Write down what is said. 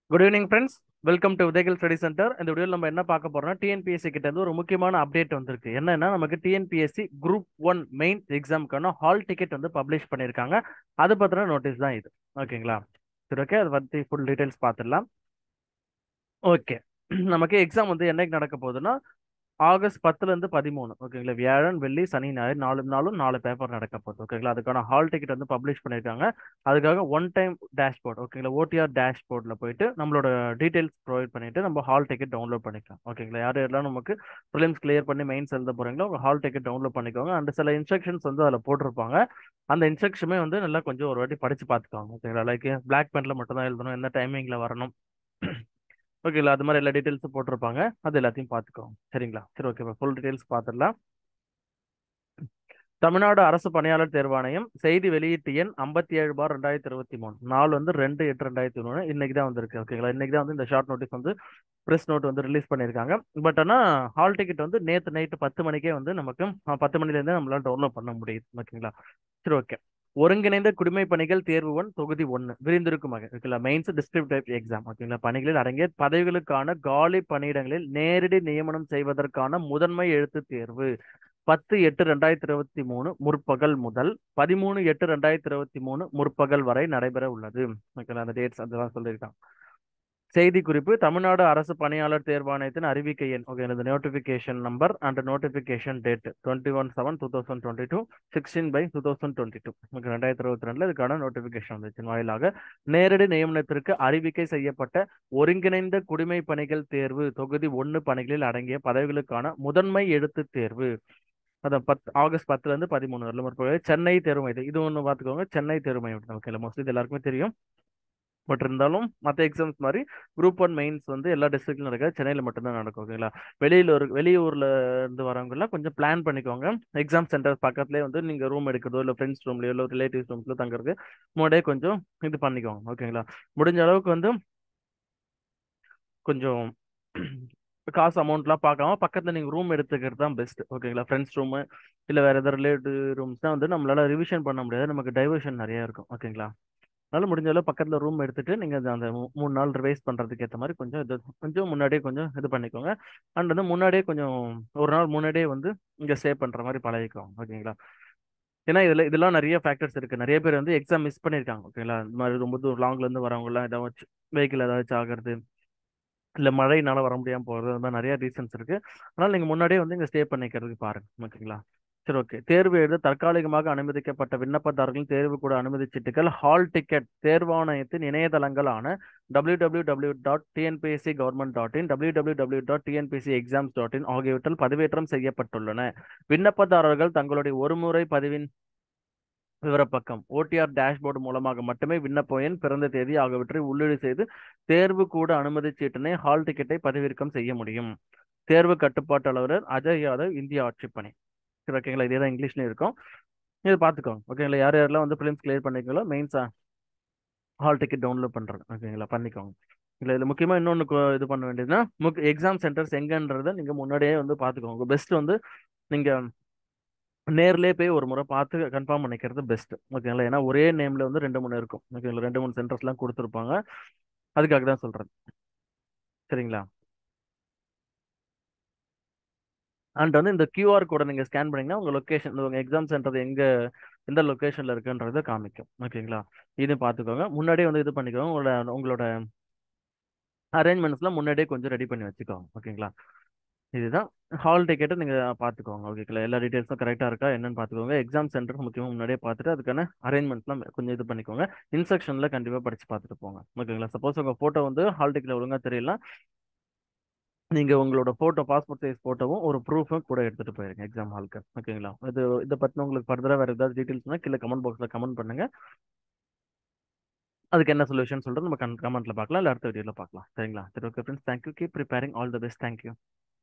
good evening friends welcome to உதயகில் study centre இந்த வீடியோவில் நம்ம என்ன பார்க்க போறோம்னா டிஎன்பிஎஸ்சி கிட்ட இருந்து ஒரு முக்கியமான அப்டேட் வந்திருக்கு என்னன்னா நமக்கு டிஎன்பிஎஸ்சி குரூப் ஒன் மெயின் எக்ஸாமுக்கான ஹால் டிக்கெட் வந்து பப்ளிஷ் பண்ணியிருக்காங்க அது பத்தின நோட்டீஸ் தான் இது ஓகேங்களா சரி ஓகே அதை பற்றி ஃபுல் டீடைல்ஸ் பார்த்துடலாம் ஓகே நமக்கு எக்ஸாம் வந்து என்னைக்கு நடக்க போகுதுன்னா ஆகஸ்ட் பத்துல இருந்து பதிமூணு ஓகேங்களா வியாழன் வெள்ளி சனி ஞாயிறு நாலு நாளும் நாலு பேப்பர் நடக்க போகுது ஓகேங்களா அதுக்கான ஹால் டிக்கெட் வந்து பப்ளிஷ் பண்ணியிருக்காங்க அதுக்காக ஒன் டைம் டேஷ்போர்ட் ஓகேங்களா ஓடிஆர் டேஷ்போர்டில் போயிட்டு நம்மளோட டீடைல்ஸ் ப்ரொவைட் பண்ணிட்டு நம்ம ஹால் டிக்கெட் டவுன்லோட் பண்ணிக்கலாம் ஓகேங்களா யார் யாரெல்லாம் நமக்கு ப்ரிலிம்ஸ் கிளியர் பண்ணி மெயின்ஸ் எழுத போறீங்களோ உங்க ஹால் டிக்கெட் டவுன்லோட் பண்ணிக்கோங்க அண்ட் சில இன்ஸ்ட்ரக்ஷன்ஸ் வந்து அதில் போட்டிருப்பாங்க அந்த இன்ஸ்ட்ரக்ஷனுமே வந்து நல்லா கொஞ்சம் ஒரு வாட்டி படிச்சு பார்த்துக்கோங்க ஓகேங்களா லைக் பிளாக் பென்ல மட்டும் தான் எழுதணும் எந்த டைமிங்ல வரணும் ஓகேங்களா அது மாதிரி எல்லா டீட்டெயில்ஸும் போட்டிருப்பாங்க அது எல்லாத்தையும் பார்த்துக்கோங்க சரிங்களா சரி ஓகே ஃபுல் டீட்டெயில்ஸ் பார்த்துடலாம் தமிழ்நாடு அரசு பணியாளர் தேர்வாணையம் செய்தி வெளியீட்டு எண் ஐம்பத்தி ஏழு பார் ரெண்டாயிரத்தி இருபத்தி மூணு நாள் வந்து ரெண்டு எட்டு ரெண்டாயிரத்தி மூணு இன்னைக்கு தான் வந்திருக்கு ஓகேங்களா இன்னைக்கு தான் வந்து இந்த ஷார்ட் நோட்டீஸ் வந்து ப்ரெஸ் நோட் வந்து ரிலீஸ் பண்ணியிருக்காங்க பட் ஆனால் ஹால் டிக்கெட் வந்து நேற்று நைட்டு பத்து மணிக்கே வந்து நமக்கு அஹ், பத்து மணிலேருந்தே நம்மளால டவுன்லோட் பண்ண முடியுது ஓகேங்களா சரி ஓகே ஒருங்கிணைந்த குடிமை பணிகள் தேர்வு ஒன் தொகுதி ஒன்று விரிந்திருக்கும் வகை ஓகேங்களா மெயின்ஸ் டிஸ்கிரிப்ட் டைப் எக்ஸாம் ஓகேங்களா பணிகளில் அடங்கிய பதவிகளுக்கான காலி பணியிடங்களில் நேரடி நியமனம் செய்வதற்கான முதன்மை எழுத்து தேர்வு பத்து எட்டு ரெண்டாயிரத்தி இருபத்தி மூணு முற்பகல் முதல் பதிமூணு எட்டு ரெண்டாயிரத்தி இருபத்தி மூணு முற்பகல் வரை நடைபெற உள்ளது ஓகேங்களா அந்த டேட்ஸ் அதெல்லாம் சொல்லியிருக்காங்க செய்தி குறிப்பு தமிழ்நாடு அரசு பணியாளர் தேர்வாணையத்தின் அறிவிக்கை எண் ஓகே இந்த notification number and notification date twenty one seven two thousand twenty two sixteen by two thousand twenty two okay ரெண்டாயிரத்தி இருபத்தி ரெண்டுல இதுக்கான நோட்டிபிகேஷன் வந்துச்சு வாயிலாக நேரடி நியமனத்திற்கு அறிவிக்கை செய்யப்பட்ட ஒருங்கிணைந்த குடிமை பணிகள் தேர்வு தொகுதி ஒன்று பணிகளில் அடங்கிய பதவிகளுக்கான முதன்மை எழுத்து தேர்வு அதான் பத் ஆகஸ்ட் பத்துல இருந்து பதிமூணு வரல முற்பகல் சென்னை தேர்வு மையம் இது ஒன்று பார்த்துக்கோங்க சென்னை தேர்வு மையம் ஓகே மோஸ்ட்லி இது எல்லாருக்குமே தெரியும் பட் இருந்தாலும் மற்ற எக்ஸாம்ஸ் மாதிரி குரூப் ஒன் மெயின்ஸ் வந்து எல்லா டிஸ்ட்ரிக்ட்லையும் நடக்காது சென்னையில் மட்டும்தான் நடக்கும் ஓகேங்களா வெளியில் ஒரு வெளியூர்ல இருந்து வரவங்கலாம் கொஞ்சம் பிளான் பண்ணிக்கோங்க எக்ஸாம் சென்டர் பக்கத்துலேயே வந்து நீங்கள் ரூம் எடுக்கிறதோ இல்லை ஃப்ரெண்ட்ஸ் ரூம்லையோ இல்லை ரிலேட்டிவ்ஸ் ரூம்ஸ்ல தங்குறதுக்கு முன்னாடியே கொஞ்சம் இது பண்ணிக்கோங்க ஓகேங்களா முடிஞ்ச அளவுக்கு வந்து கொஞ்சம் காசு அமௌண்ட்லாம் பார்க்காம பக்கத்தில் நீங்கள் ரூம் எடுத்துக்கிறது தான் பெஸ்ட் ஓகேங்களா ஃப்ரெண்ட்ஸ் ரூமு இல்லை வேறு எதாவது ரிலேட்டிவ் ரூம்ஸ் தான் வந்து நம்மளால ரிவிஷன் பண்ண முடியாது நமக்கு டைவர்ஷன் நிறைய இருக்கும் ஓகேங்களா அதனால முடிஞ்ச அளவு பக்கத்தில் ரூம் எடுத்துட்டு நீங்கள் அந்த அந்த மூ- மூணு நாள் ரிவைஸ் பண்ணுறதுக்கு ஏற்ற மாதிரி கொஞ்சம் இது கொஞ்சம் முன்னாடியே கொஞ்சம் இது பண்ணிக்கோங்க அண்ட் வந்து முன்னாடியே கொஞ்சம் ஒரு நாள் முன்னாடியே வந்து இங்கே ஸ்டே பண்ணுற மாதிரி பழகிக்கோங்க ஓகேங்களா ஏன்னா இதில் இதெல்லாம் நிறைய ஃபேக்டர்ஸ் இருக்குது நிறைய பேர் வந்து எக்ஸாம் மிஸ் பண்ணியிருக்காங்க ஓகேங்களா இந்த மாதிரி ரொம்ப தூரம் லாங்லேருந்து வரவங்கலாம் ஏதாச்சும் வெஹிக்கிள் ஏதாச்சும் ஆகிறது இல்லை மழைனால வர முடியாமல் போகிறது அந்த மாதிரி நிறைய ரீசன்ஸ் இருக்குது அதனால் நீங்கள் முன்னாடியே வந்து இங்கே ஸ்டே பண்ணிக்கிறதுக்கு பாருங்க ஓகேங்களா சரி ஓகே தேர்வு எழுத தற்காலிகமாக அனுமதிக்கப்பட்ட விண்ணப்பதாரர்களின் தேர்வு கூட அனுமதிச்சீட்டுகள் ஹால் டிக்கெட் தேர்வாணையத்தின் இணையதளங்களான W W W dot TNPSC government dot in W W W dot TNPSC exams dot in ஆகியவற்றில் பதிவேற்றம் செய்யப்பட்டுள்ளன விண்ணப்பதாரர்கள் தங்களுடைய ஒருமுறை பதிவின் விவரப்பக்கம் ஓடிஆர் டேஷ்போர்டு மூலமாக மட்டுமே விண்ணப்ப எண் பிறந்த தேதி ஆகியவற்றை உள்ளீடு செய்து தேர்வு கூட அனுமதி சீட்டினை ஹால் டிக்கெட்டை பதிவிறக்கம் செய்ய முடியும் தேர்வு கட்டுப்பாட்டு அலுவலர் அஜய் யாதவ் இந்திய ஆட்சிப்பணி சரி ஓகேங்களா இதே தான் இங்கிலீஷ்லயும் இருக்கும் இது பார்த்துக்கோங்க ஓகேங்களா யார் யாரெல்லாம் வந்து ஃபிலிம்ஸ் கிளியர் பண்ணிக்கீங்களோ மெயின்ஸா ஹால் டிக்கெட் டவுன்லோட் பண்ணுறது ஓகேங்களா பண்ணிக்கோங்க இல்லை இதில் முக்கியமாக இன்னொன்று இது பண்ண வேண்டியதுன்னா முக் எக்ஸாம் சென்டர்ஸ் எங்கன்றதை நீங்கள் முன்னாடியே வந்து பார்த்துக்கோங்க பெஸ்ட் வந்து நீங்கள் நேர்லயே போய் ஒரு முறை பார்த்து கன்ஃபார்ம் பண்ணிக்கிறது பெஸ்ட் ஓகேங்களா ஏன்னா ஒரே நேம்ல வந்து ரெண்டு மூணு இருக்கும் ஓகேங்களா ரெண்டு மூணு சென்டர்ஸ்லாம் கொடுத்துருப்பாங்க அதுக்காக தான் சொல்றது சரிங்களா அண்ட் வந்து இந்த கியூஆர் கோடை நீங்கள் ஸ்கேன் பண்ணீங்கன்னா உங்கள் லொக்கேஷன் உங்கள் எக்ஸாம் சென்டர் எங்கே எந்த லொக்கேஷனில் இருக்குன்றதை காமிக்கும் ஓகேங்களா இது பார்த்துக்கோங்க முன்னாடியே வந்து இது பண்ணிக்கோங்க உங்களோட உங்களோட அரேஞ்ச்மெண்ட்ஸ்லாம் முன்னாடியே கொஞ்சம் ரெடி பண்ணி வச்சுக்கோங்க ஓகேங்களா இதுதான் ஹால் டிக்கெட்டை நீங்கள் பார்த்துக்கோங்க ஓகேங்களா எல்லா டீட்டெயில்ஸும் கரெக்டாக இருக்கா என்னன்னு பார்த்துக்கோங்க எக்ஸாம் சென்டர் முக்கியமாக முன்னாடியே பார்த்துட்டு அதுக்கான அரேஞ்ச்மெண்ட்ஸ்லாம் கொஞ்சம் இது பண்ணிக்கோங்க இன்ஸ்ட்ரக்ஷனில் கண்டிப்பாக படித்து பார்த்துட்டு போங்க ஓகேங்களா சப்போஸ் உங்கள் ஃபோட்டோ வந்து ஹால் டிக்கெட்டில் ஒழுங்காக தெரியல நீங்கள் உங்களோட ஃபோட்டோ பாஸ்போர்ட் சைஸ் ஃபோட்டோவும் ஒரு ப்ரூஃபும் கூட எடுத்துகிட்டு போயிருங்க எக்ஸாம் ஹாலுக்கு ஓகேங்களா இது இதை பற்றின உங்களுக்கு ஃபர்தராக வேறு ஏதாவது டீட்டெயில்ஸ்னால் கீழே கமெண்ட் பாக்ஸில் கமெண்ட் பண்ணுங்கள் அதுக்கு என்ன சொல்யூஷன் சொல்கிறது நம்ம கமெண்ட்டில் பார்க்கலாம் இல்லை அடுத்த வீடியோவில் பார்க்கலாம் சரிங்களா சரி okay friends thank you keep preparing all the best thank you